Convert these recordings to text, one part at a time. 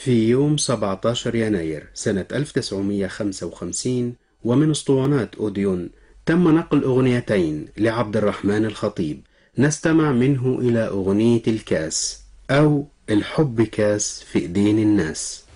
في يوم 17 يناير سنة 1955 ومن اسطوانات أوديون تم نقل أغنيتين لعبد الرحمن الخطيب نستمع منه إلى أغنية الكاس أو الحب كاس في إيدين الناس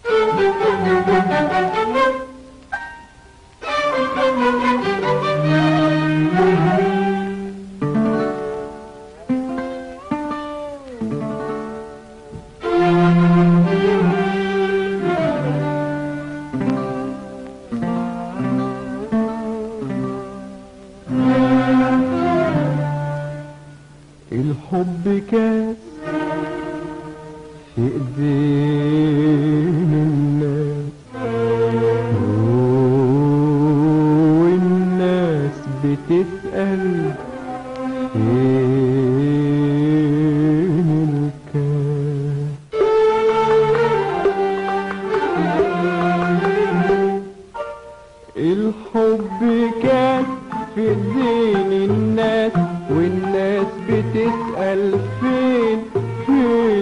الحب كاس في ايدين الناس والناس بتسأل فين الكاس الحب كان في ايدين الناس والناس بتسأل فين فين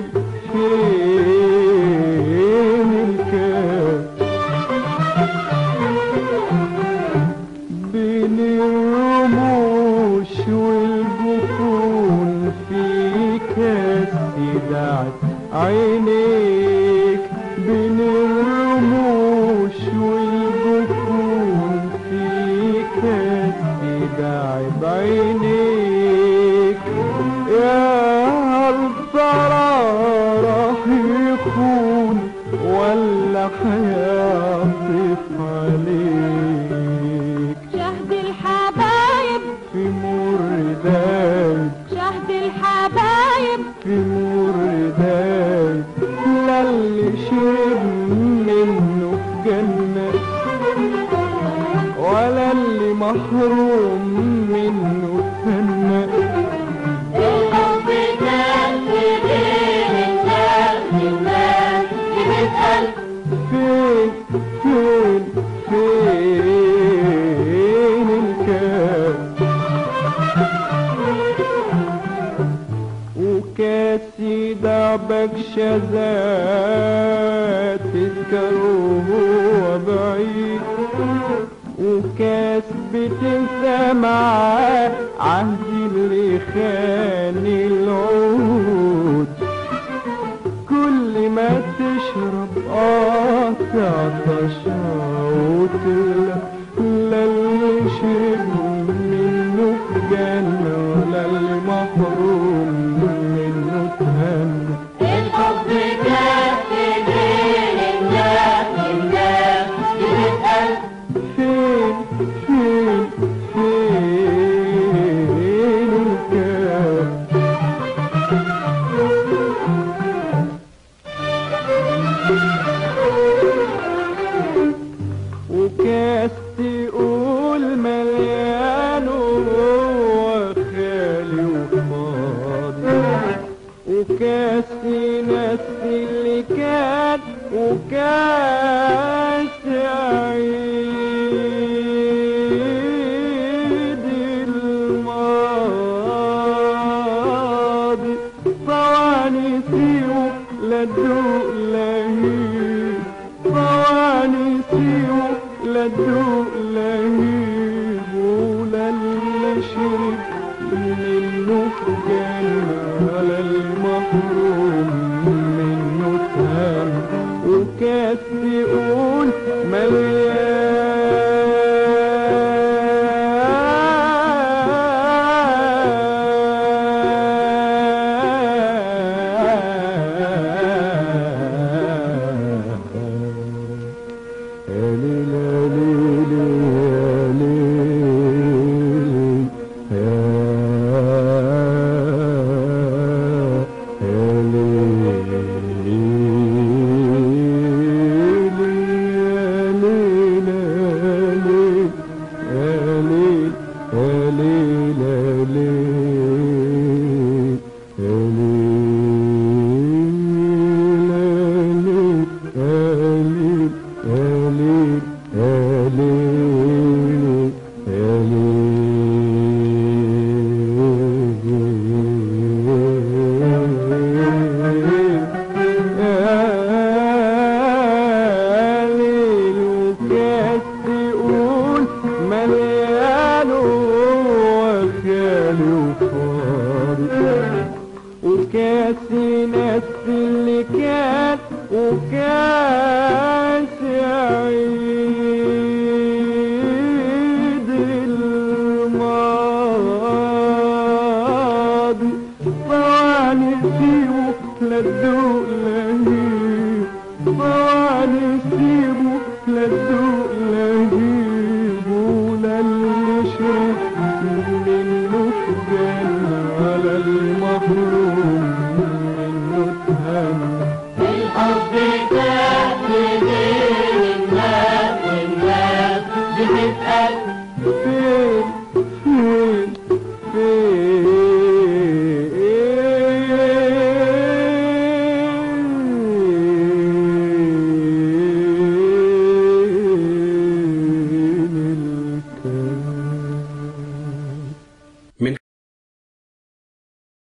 فين الكاس بين الرموش والجفون في كاس دعت عينيك بين الرموش والجفون في كاس دعت عينيك يا هل ترى راح يخون ولا حيعطف عليك شهد الحبايب في مرداد شهد الحبايب في مرداد لا اللي شرب منه في جنة ولا اللي محروم منه ثنى الحب كان في بين الناس الناس بتسأل فين فين فين الكاس وكاسي دعبك شذات تذكره وهو بعيد وكاس بتنسى معاه عهد اللي خان العود كل ما تشرب اه تعطش وتغلى لا اللي شرب منه في جنة ولا اللي محروم منه تهنى الحب كان في بين الناس الناس بتسأل فين فين فين الكاس وكاس تقول مليان وهو خالي وفاضي وكاس ينسي اللي كان وكاس يعيد الماضي فوانيسيه لا تدوق لهيب فوانيسيه لا تدوق لهيب ولا اللي شرب منه في جنة ولا المحروم منه تهان وكاس يقول مليان يا وكاس عيد الماضي فوانسي للدوق لهيب فوانسي للدوق لهيب ولا اللي شرب منه تجنى على المحروم منه تهنى الحب كان بين الناس والناس بتتقل فين فين فين